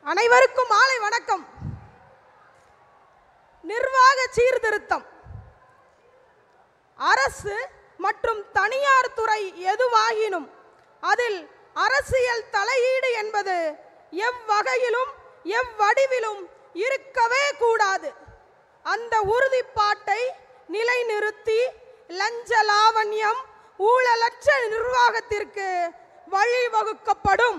அனைவருக்கும் மாலை வணக்கம் நிர்வாக சீர்திருத்தம் அரசு மற்றும் தனியார் துறை எதுவாகினும் அதில் அரசியல் தலையீடு என்பது எவ்வகையிலும் எவ்வடிவிலும் இருக்கவே கூடாது அந்த உறுதிப்பாட்டை நிலைநிறுத்தி லஞ்ச லாவண்யம் ஊழலற்ற நிர்வாகத்திற்கு வழிவகுக்கப்படும்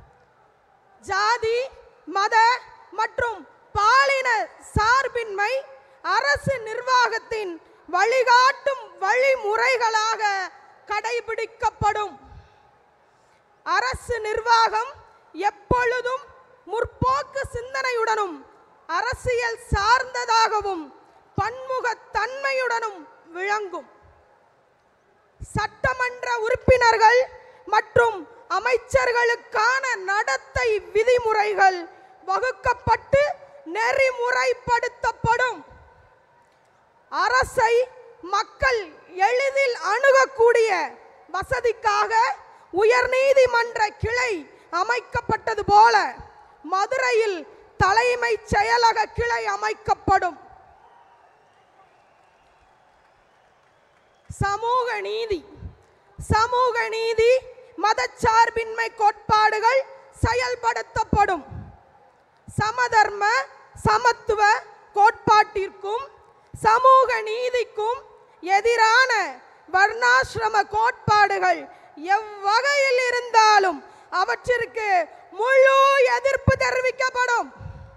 ஜாதி மத மற்றும் பாலின சார்பின்மை அரசு நிர்வாகத்தின் வழிகாட்டும் வழிமுறைகளாக கடைபிடிக்கப்படும் அரசு நிர்வாகம் எப்பொழுதும் முற்போக்கு சிந்தனையுடனும் அரசியல் சார்ந்ததாகவும் பன்முகத்தன்மையுடனும் விளங்கும் சட்டமன்ற உறுப்பினர்கள் மற்றும் அமைச்சர்களுக்கான நடத்தை விதிமுறைகள் வகுக்கப்பட்டு நெறிமுறைப்படுத்தப்படும் அரசை மக்கள் எளிதில் அணுகக்கூடிய வசதிக்காக உயர்நீதிமன்ற கிளை அமைக்கப்பட்டது போல மதுரையில் தலைமைச் செயலக கிளை அமைக்கப்படும் சமூக நீதி சமூக நீதி மதச்சார்பின்மை கோட்பாடுகள் செயல்படுத்தப்படும் சமதர்ம சமத்துவ கோட்பாட்டிற்கும் சமூக நீதிக்கும் எதிரான வர்ணாசிரம கோட்பாடுகள் எவ்வகையில் இருந்தாலும் அவற்றிற்கு முழு எதிர்ப்பு தெரிவிக்கப்படும்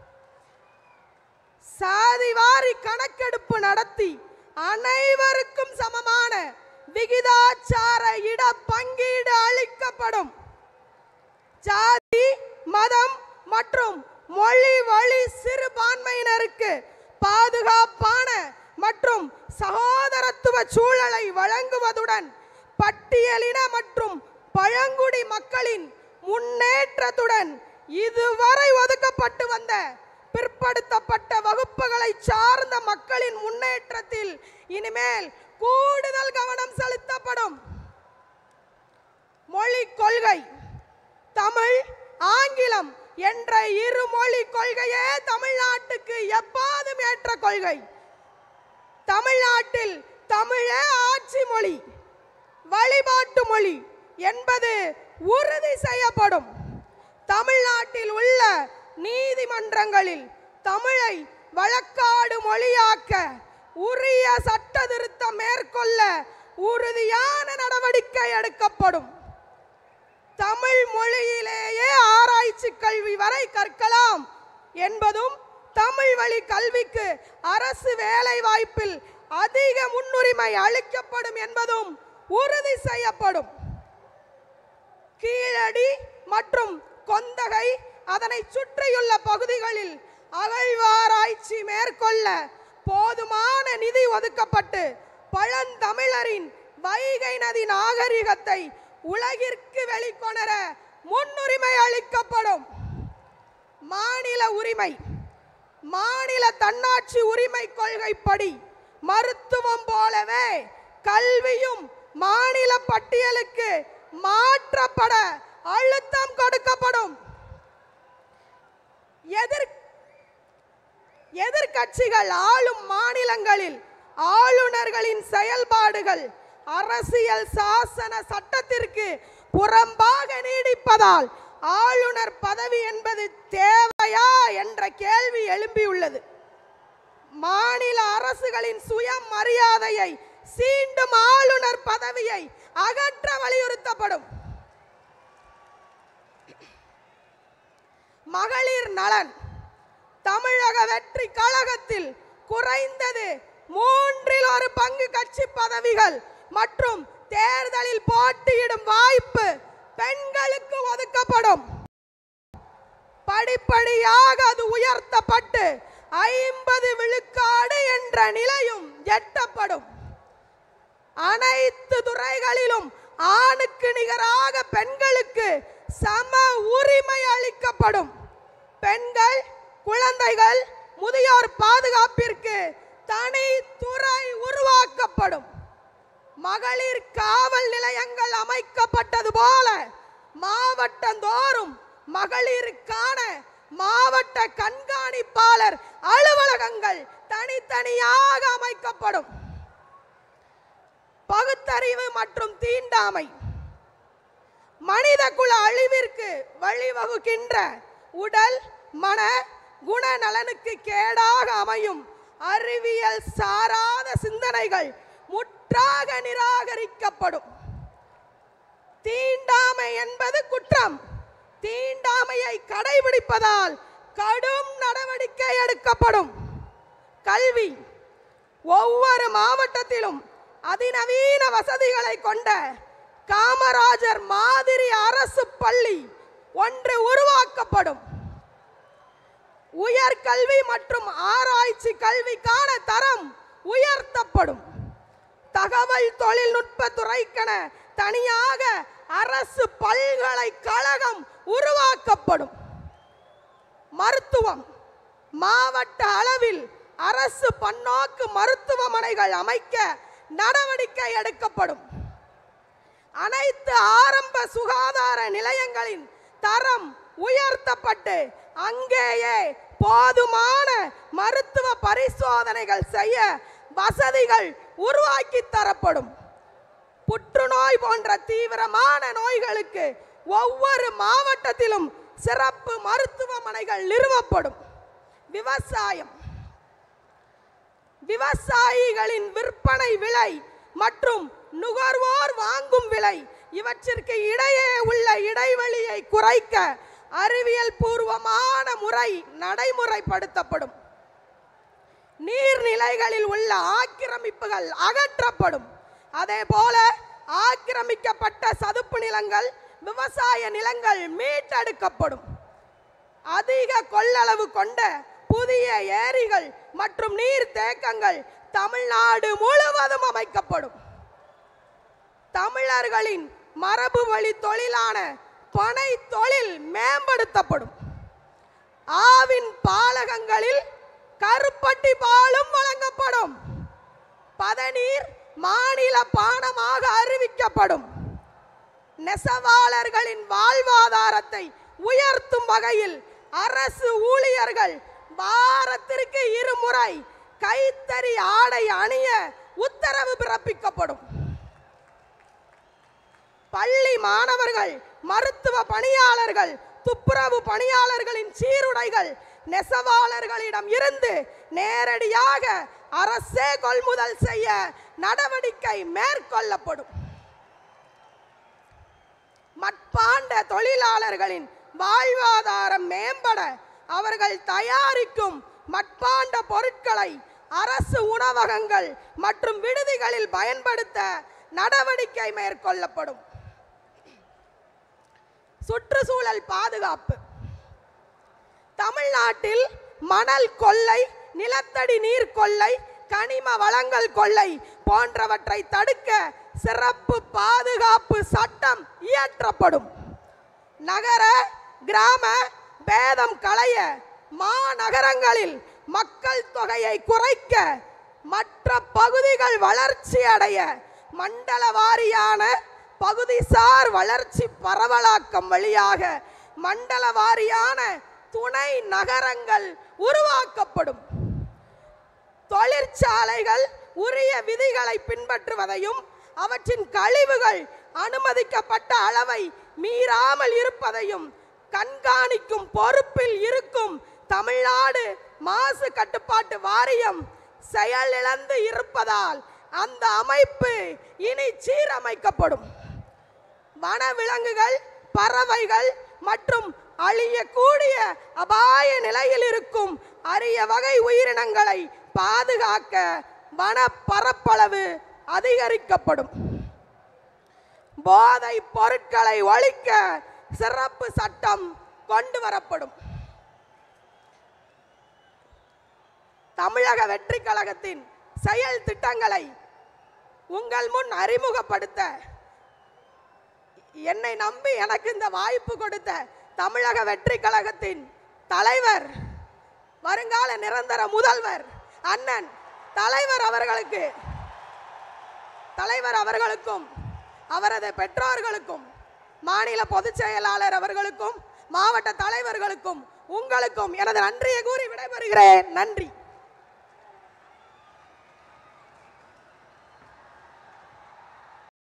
சாதிவாரி கணக்கெடுப்பு நடத்தி அனைவருக்கும் சமமான விகிதாச்சார இட பங்கீடு அளிக்கப்படும் ஜாதி மதம் மற்றும் மொழி வழி சிறுபான்மையினருக்கு பாதுகாப்பான மற்றும் சகோதரத்துவ சூழலை வழங்குவதுடன் பட்டியலின மற்றும் பழங்குடி மக்களின் முன்னேற்றத்துடன் இதுவரை ஒதுக்கப்பட்டு வந்த பிற்படுத்தப்பட்ட வகுப்புகளை சார்ந்த மக்களின் முன்னேற்றத்தில் இனிமேல் கூடுதல் கவனம் செலுத்தப்படும் மொழி கொள்கை தமிழ் ஆங்கிலம் என்ற இரு மொழி கொள்கையே தமிழ்நாட்டுக்கு எப்போதும் ஏற்ற கொள்கை தமிழ்நாட்டில் தமிழே ஆட்சி மொழி வழிபாட்டு மொழி என்பது உறுதி செய்யப்படும் தமிழ்நாட்டில் உள்ள நீதிமன்றங்களில் தமிழை வழக்காடு மொழியாக்க உரிய சட்ட திருத்தம் மேற்கொள்ள உறுதியான நடவடிக்கை எடுக்கப்படும் தமிழ் மொழியிலேயே ஆராய்ச்சி கல்வி வரை கற்கலாம் என்பதும் தமிழ் வழி கல்விக்கு அரசு வேலை வாய்ப்பில் அதிக முன்னுரிமை அளிக்கப்படும் என்பதும் உறுதி செய்யப்படும் கீழடி மற்றும் கொந்தகை அதனை சுற்றியுள்ள பகுதிகளில் அகழ்வாராய்ச்சி மேற்கொள்ள போதுமான நிதி ஒதுக்கப்பட்டு பழந்தமிழரின் வைகை நதி நாகரிகத்தை உலகிற்கு வெளிக்கொணர முன்னுரிமை அளிக்கப்படும் மாநில உரிமை மாநில தன்னாட்சி உரிமை கொள்கைப்படி மருத்துவம் போலவே கல்வியும் மாநில பட்டியலுக்கு மாற்றப்பட அழுத்தம் கொடுக்கப்படும் எதிர் எதிர்க்கட்சிகள் ஆளும் மாநிலங்களில் ஆளுநர்களின் செயல்பாடுகள் அரசியல் சாசன சட்டத்திற்கு புறம்பாக நீடிப்பதால் ஆளுநர் பதவி என்பது தேவையா என்ற கேள்வி எழும்பியுள்ளது மாநில அரசுகளின் சுயமரியாதையை சீண்டும் ஆளுநர் பதவியை அகற்ற வலியுறுத்தப்படும் மகளிர் நலன் தமிழக வெற்றி கழகத்தில் குறைந்தது மூன்றில் ஒரு பங்கு கட்சி பதவிகள் மற்றும் தேர்தலில் போட்டியிடும் வாய்ப்பு பெண்களுக்கு ஒதுக்கப்படும் படிப்படியாக அது உயர்த்தப்பட்டு ஐம்பது விழுக்காடு என்ற நிலையும் எட்டப்படும் அனைத்து துறைகளிலும் ஆணுக்கு நிகராக பெண்களுக்கு சம உரிமை அளிக்கப்படும் பெண்கள் குழந்தைகள் முதியோர் பாதுகாப்பிற்கு தனி துறை உருவாக்கப்படும் மகளிர் காவல் நிலையங்கள் அமைக்கப்பட்டது போல மாவட்டந்தோறும் மகளிருக்கான மாவட்ட கண்காணிப்பாளர் அலுவலகங்கள் தனித்தனியாக அமைக்கப்படும் பகுத்தறிவு மற்றும் தீண்டாமை மனித குல அழிவிற்கு வழிவகுக்கின்ற உடல் மன குணநலனுக்கு கேடாக அமையும் அறிவியல் சாராத சிந்தனைகள் முற்றாக நிராகரிக்கப்படும் தீண்டாமை என்பது குற்றம் தீண்டாமையை கடைபிடிப்பதால் கடும் நடவடிக்கை எடுக்கப்படும் கல்வி ஒவ்வொரு மாவட்டத்திலும் அதிநவீன வசதிகளை கொண்ட காமராஜர் மாதிரி அரசு பள்ளி ஒன்று உருவாக்கப்படும் உயர்கல்வி மற்றும் ஆராய்ச்சி கல்விக்கான தரம் உயர்த்தப்படும் தகவல் தொழில்நுட்ப துறைக்கென தனியாக அரசு பல்கலைக்கழகம் உருவாக்கப்படும் மருத்துவம் மாவட்ட அளவில் அரசு பன்னோக்கு மருத்துவமனைகள் அமைக்க நடவடிக்கை எடுக்கப்படும் அனைத்து ஆரம்ப சுகாதார நிலையங்களின் தரம் உயர்த்தப்பட்டு அங்கேயே போதுமான மருத்துவ பரிசோதனைகள் செய்ய வசதிகள் உருவாக்கி தரப்படும் புற்றுநோய் போன்ற தீவிரமான நோய்களுக்கு ஒவ்வொரு மாவட்டத்திலும் சிறப்பு மருத்துவமனைகள் நிறுவப்படும் விவசாயம் விவசாயிகளின் விற்பனை விலை மற்றும் நுகர்வோர் வாங்கும் விலை இவற்றிற்கு இடையே உள்ள இடைவெளியை குறைக்க அறிவியல் பூர்வமான முறை நடைமுறைப்படுத்தப்படும் நீர்நிலைகளில் உள்ள ஆக்கிரமிப்புகள் அகற்றப்படும் அதே போல ஆக்கிரமிக்கப்பட்ட சதுப்பு நிலங்கள் விவசாய நிலங்கள் மீட்டெடுக்கப்படும் அதிக கொள்ளளவு கொண்ட புதிய ஏரிகள் மற்றும் நீர் தேக்கங்கள் தமிழ்நாடு முழுவதும் அமைக்கப்படும் தமிழர்களின் மரபு வழி தொழிலான பனை தொழில் மேம்படுத்தப்படும் ஆவின் பாலகங்களில் கருப்பட்டி பாலும் வழங்கப்படும் பதநீர் மாநில பானமாக அறிவிக்கப்படும் நெசவாளர்களின் வாழ்வாதாரத்தை உயர்த்தும் வகையில் அரசு ஊழியர்கள் வாரத்திற்கு இருமுறை கைத்தறி ஆடை அணிய உத்தரவு பிறப்பிக்கப்படும் பள்ளி மாணவர்கள் மருத்துவ பணியாளர்கள் துப்புரவு பணியாளர்களின் சீருடைகள் நெசவாளர்களிடம் இருந்து நேரடியாக அரசே கொள்முதல் செய்ய நடவடிக்கை மேற்கொள்ளப்படும் மட்பாண்ட தொழிலாளர்களின் வாழ்வாதாரம் மேம்பட அவர்கள் தயாரிக்கும் மட்பாண்ட பொருட்களை அரசு உணவகங்கள் மற்றும் விடுதிகளில் பயன்படுத்த நடவடிக்கை மேற்கொள்ளப்படும் சுற்றுச்சூழல் பாதுகாப்பு தமிழ்நாட்டில் மணல் கொள்ளை நிலத்தடி நீர் கொள்ளை கனிம வளங்கள் கொள்ளை போன்றவற்றை தடுக்க சிறப்பு பாதுகாப்பு சட்டம் இயற்றப்படும் நகர கிராம பேதம் களைய மாநகரங்களில் மக்கள் தொகையை குறைக்க மற்ற பகுதிகள் வளர்ச்சி அடைய மண்டல வாரியான பகுதிசார் வளர்ச்சி பரவலாக்கம் வழியாக மண்டல வாரியான துணை நகரங்கள் உருவாக்கப்படும் தொழிற்சாலைகள் உரிய விதிகளை பின்பற்றுவதையும் அவற்றின் கழிவுகள் அனுமதிக்கப்பட்ட அளவை மீறாமல் இருப்பதையும் கண்காணிக்கும் பொறுப்பில் இருக்கும் தமிழ்நாடு மாசு கட்டுப்பாட்டு வாரியம் செயலிழந்து இருப்பதால் அந்த அமைப்பு இனி சீரமைக்கப்படும் வனவிலங்குகள் பறவைகள் மற்றும் அழியக்கூடிய அபாய நிலையில் இருக்கும் அரிய வகை உயிரினங்களை பாதுகாக்க வன பரப்பளவு அதிகரிக்கப்படும் போதை பொருட்களை ஒழிக்க சிறப்பு சட்டம் கொண்டு வரப்படும் தமிழக வெற்றி கழகத்தின் செயல் திட்டங்களை உங்கள் முன் அறிமுகப்படுத்த என்னை நம்பி எனக்கு இந்த வாய்ப்பு கொடுத்த தமிழக வெற்றி கழகத்தின் தலைவர் வருங்கால நிரந்தர முதல்வர் அண்ணன் தலைவர் அவர்களுக்கு தலைவர் அவர்களுக்கும் அவரது பெற்றோர்களுக்கும் மாநில பொதுச் செயலாளர் அவர்களுக்கும் மாவட்ட தலைவர்களுக்கும் உங்களுக்கும் எனது நன்றியை கூறி விடைபெறுகிறேன் நன்றி